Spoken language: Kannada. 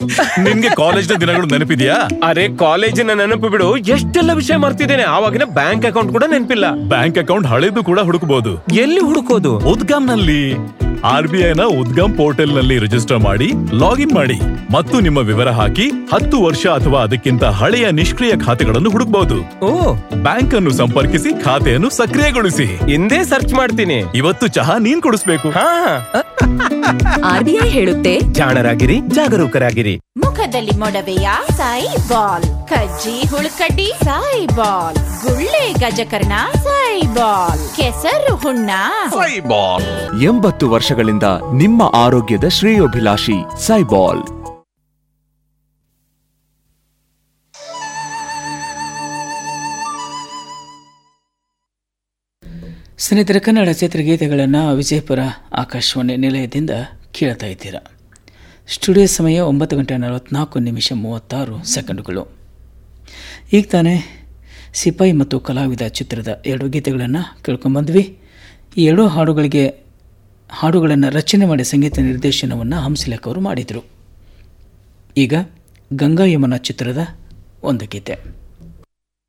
ನಿನ್ಗೆ ಕಾಲೇಜ್ನ ದಿನಗಳು ನೆನಪಿದ್ಯಾ ಅರೆ ಕಾಲೇಜಿನ ನೆನಪು ಬಿಡು ಎಷ್ಟೆಲ್ಲ ವಿಷಯ ಮರ್ತಿದ್ದೇನೆ ಆವಾಗಿನ ಬ್ಯಾಂಕ್ ಅಕೌಂಟ್ ಕೂಡ ನೆನಪಿಲ್ಲ ಬ್ಯಾಂಕ್ ಅಕೌಂಟ್ ಹಳೆದು ಕೂಡ ಹುಡುಕಬಹುದು ಎಲ್ಲಿ ಹುಡುಕೋದು ಉದ್ಗಮ್ನಲ್ಲಿ ಆರ್ ಬಿ ಐನ ಉದ್ಗಮ್ ಪೋರ್ಟಲ್ ನಲ್ಲಿ ರಿಜಿಸ್ಟರ್ ಮಾಡಿ ಲಾಗಿನ್ ಮಾಡಿ ಮತ್ತು ನಿಮ್ಮ ವಿವರ ಹಾಕಿ ಹತ್ತು ವರ್ಷ ಅಥವಾ ಅದಕ್ಕಿಂತ ಹಳೆಯ ನಿಷ್ಕ್ರಿಯ ಖಾತೆಗಳನ್ನು ಹುಡುಕಬಹುದು ಓ ಬ್ಯಾಂಕ್ ಅನ್ನು ಸಂಪರ್ಕಿಸಿ ಖಾತೆಯನ್ನು ಸಕ್ರಿಯಗೊಳಿಸಿ ಹಿಂದೆ ಸರ್ಚ್ ಮಾಡ್ತೀನಿ ಇವತ್ತು ಚಹಾ ನೀನ್ ಕುಡಿಸ್ಬೇಕು ಹಾ ಆರ್ಬಿಐ ಹೇಳುತ್ತೆ ಜಾಣರಾಗಿರಿ ಜಾಗರೂಕರಾಗಿರಿ ಮುಖದಲ್ಲಿ ಮೊಡವೆಯ ಸಾಯಿ ಬಾಲ್ ಕಜ್ಜಿ ಹುಳುಕಡ್ಡಿ ಸಾಯಿ ಬಾಲ್ ಗುಳ್ಳೆ ಗಜಕರ್ಣ ಸಾಯಿ ಬಾಲ್ ಕೆಸರು ಹುಣ್ಣ ಎಂಬತ್ತು ವರ್ಷಗಳಿಂದ ನಿಮ್ಮ ಆರೋಗ್ಯದ ಶ್ರೇಯೋಭಿಲಾಷಿ ಸೈಬಾಲ್ ಸ್ನೇಹಿತರ ಕನ್ನಡ ಚಿತ್ರಗೀತೆಗಳನ್ನು ವಿಜಯಪುರ ಆಕಾಶವಾಣಿ ನಿಲಯದಿಂದ ಕೇಳ್ತಾ ಇದ್ದೀರಾ ಸ್ಟುಡಿಯೋ ಸಮಯ ಒಂಬತ್ತು ಗಂಟೆ ನಲವತ್ನಾಲ್ಕು ನಿಮಿಷ ಮೂವತ್ತಾರು ಸೆಕೆಂಡುಗಳು ಈಗ ತಾನೇ ಸಿಪಾಯಿ ಮತ್ತು ಕಲಾವಿದ ಚಿತ್ರದ ಎರಡು ಗೀತೆಗಳನ್ನು ಕೇಳ್ಕೊಂಬಂದ್ವಿ ಈ ಎರಡು ಹಾಡುಗಳಿಗೆ ಹಾಡುಗಳನ್ನು ರಚನೆ ಮಾಡಿ ಸಂಗೀತ ನಿರ್ದೇಶನವನ್ನು ಹಂಸಲೇಖ ಅವರು ಮಾಡಿದರು ಈಗ ಗಂಗಾ ಯಮನ ಚಿತ್ರದ ಒಂದು ಗೀತೆ